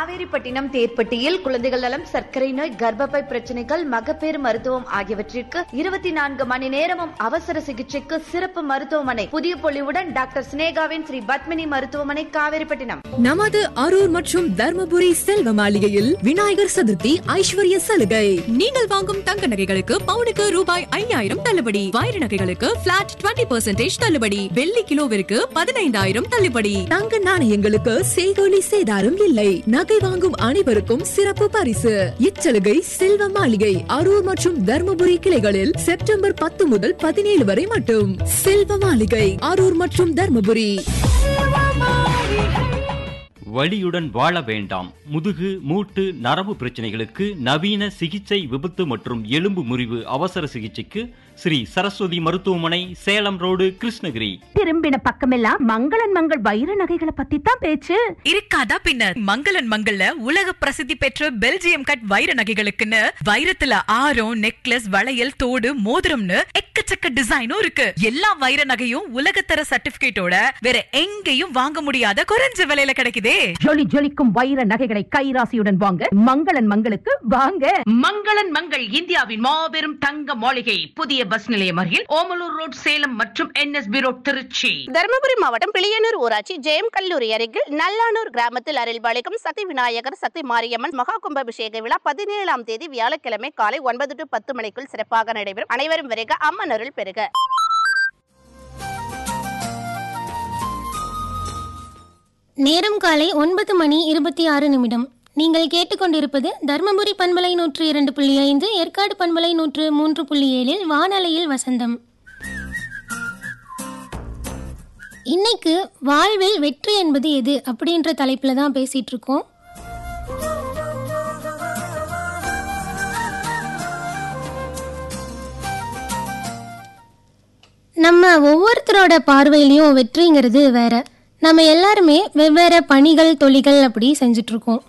காவேரிப்பட்டினம் தேர்ப்பட்டியில் குழந்தைகள் நலம் சர்க்கரை நோய் கர்ப்பப்பை பிரச்சனைகள் மகப்பேறு மருத்துவம் ஆகியவற்றிற்கு இருபத்தி நான்கு மணி நேரமும் அவசர சிகிச்சைக்கு சிறப்பு மருத்துவமனை புதிய பொலிவுடன் டாக்டர் சினேகாவின் ஸ்ரீ பத்மினி மருத்துவமனை காவேரிப்பட்டினம் நமது அரூர் மற்றும் தர்மபுரி செல்வ மாளிகையில் விநாயகர் சதுர்த்தி ஐஸ்வர்ய சலுகை நீங்கள் வாங்கும் தங்க நகைகளுக்கு பவுனுக்கு ரூபாய் ஐயாயிரம் தள்ளுபடி வைர நகைகளுக்கு பிளாட் டுவெண்ட்டி பெர்சென்டேஜ் தள்ளுபடி வெள்ளி கிலோவிற்கு பதினைந்தாயிரம் தள்ளுபடி தங்க நாணயங்களுக்கு செய்கோலி சேதாரம் இல்லை நகை வாங்கும் அனைவருக்கும் சிறப்பு பரிசு இச்சலுகை செல்வ மாளிகை அரூர் மற்றும் தர்மபுரி கிளைகளில் செப்டம்பர் பத்து முதல் பதினேழு வரை மட்டும் செல்வ மாளிகை அரூர் மற்றும் தர்மபுரி வலியுடன் வாழ வேண்டாம் முதுகு மூட்டு நரம்பு பிரச்சனைகளுக்கு நவீன சிகிச்சை விபத்து மற்றும் எலும்பு முறிவு அவசர சிகிச்சைக்கு ஸ்ரீ சரஸ்வதி மருத்துவமனை சேலம் ரோடு கிருஷ்ணகிரி திரும்பின பக்கமெல்லாம் மங்களன் மங்கள் வைர நகைகளை பத்தி தான் பேச்சு இருக்காதா பின்ன மங்களன் மங்கள்ல உலக பிரசித்தி பெற்ற பெல்ஜியம் கட் வைர நகைகளுக்குன்னு வைரத்துல ஆரம் நெக்லஸ் வளையல் தோடு மோதிரம்னு எக்கச்சக்க டிசைனும் இருக்கு எல்லா வைர நகையும் உலகத்தர சர்டிபிகேட்டோட வேற எங்கேயும் வாங்க முடியாத குறைஞ்ச விலையில கிடைக்குதே ஜொலி ஜொலிக்கும் வைர நகைகளை கைராசியுடன் வாங்க மங்களன் மங்களுக்கு வாங்க மங்களன் மங்கள் இந்தியாவின் மாபெரும் தங்க மாளிகை புதிய பஸ் நிலையம் அருகில் ஓமலூர் ரோட் சேலம் மற்றும் என்எஸ்பி ரோட் திருச்சி தருமபுரி மாவட்டம் பிளியனூர் ஊராட்சி ஜெயம் கல்லூரி அருகில் நல்லானூர் கிராமத்தில் அருள்பாலிக்கும் சக்தி விநாயகர் சக்தி மாரியம்மன் மகா கும்பாபிஷேக விழா பதினேழாம் தேதி வியாழக்கிழமை காலை ஒன்பது டு பத்து மணிக்குள் சிறப்பாக நடைபெறும் அனைவரும் வருக அம்மன் அருள் பெறுக நேரம் காலை ஒன்பது மணி இருபத்தி ஆறு நிமிடம் நீங்கள் கேட்டுக்கொண்டிருப்பது தர்மபுரி பண்பலை நூற்று இரண்டு புள்ளி ஐந்து ஏற்காடு பண்பலை நூற்று மூன்று புள்ளி ஏழில் வானலையில் வசந்தம் இன்னைக்கு வாழ்வில் வெற்றி என்பது எது அப்படின்ற தலைப்புல தான் பேசிட்டு இருக்கோம் நம்ம ஒவ்வொருத்தரோட பார்வையிலையும் வெற்றிங்கிறது வேற நம்ம எல்லாருமே வெவ்வேறு பணிகள் தொழில்கள் அப்படி செஞ்சுட்டு இருக்கோம்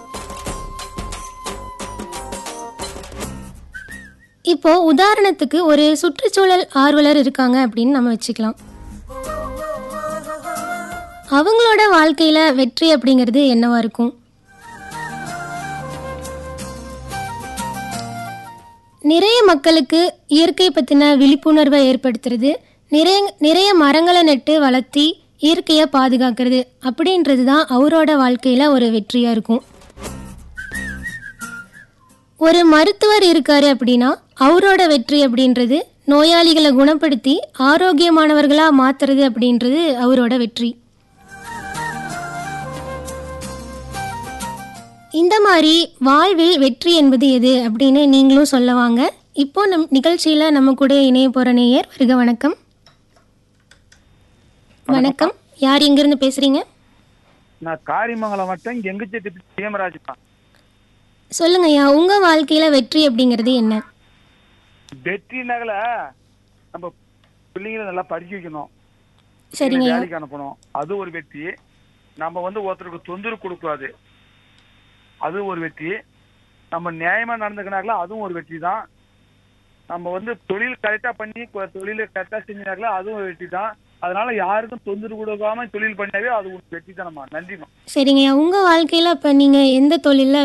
இப்போ உதாரணத்துக்கு ஒரு சுற்றுச்சூழல் ஆர்வலர் இருக்காங்க அப்படின்னு நம்ம வச்சுக்கலாம் அவங்களோட வாழ்க்கையில வெற்றி அப்படிங்கிறது என்னவா இருக்கும் நிறைய மக்களுக்கு இயற்கை பற்றின விழிப்புணர்வை ஏற்படுத்துறது நிறைய நிறைய மரங்களை நட்டு வளர்த்தி இயற்கையை பாதுகாக்கிறது அப்படின்றது தான் அவரோட வாழ்க்கையில் ஒரு வெற்றியாக இருக்கும் ஒரு மருத்துவர் இருக்காரு அப்படின்னா அவரோட வெற்றி அப்படின்றது நோயாளிகளை குணப்படுத்தி ஆரோக்கியமானவர்களாக மாற்றுறது அப்படின்றது அவரோட வெற்றி இந்த மாதிரி வாழ்வில் வெற்றி என்பது எது அப்படின்னு நீங்களும் சொல்ல வாங்க இப்போ நம் நிகழ்ச்சியில் நம்ம கூட இணைய போகிற நேயர் வருக வணக்கம் வணக்கம் யார் இங்கிருந்து பேசுறீங்க நான் காரிமங்கலம் வட்டம் எங்கச்செட்டி சிஎமராஜ் தான் சொல்லுங்க ஐயா உங்க வாழ்க்கையில வெற்றி அப்படிங்கிறது என்ன வெற்றி நகல நம்ம பிள்ளைங்களை நல்லா படிக்க வைக்கணும் சரிங்க ஐயா வேலைக்கு அனுப்பணும் அது ஒரு வெற்றி நம்ம வந்து ஒருத்தருக்கு தொந்தரவு கொடுக்கூடாது அது ஒரு வெற்றி நம்ம நியாயமா நடந்துக்கினாங்களா அதுவும் ஒரு வெற்றி தான் நம்ம வந்து தொழில் கரெக்டா பண்ணி கொ- தொழிலை கரெக்டா செஞ்சினாங்களா அதுவும் ஒரு வெற்றி தான் அதனால யாருக்கும் தொந்தரவு கொடுக்காம தொழில் பண்ணாவே அது ஒரு வெற்றி தானம்மா நன்றிமா சரிங்க ஐயா உங்க வாழ்க்கையில இப்ப நீங்க எந்த தொழில்ல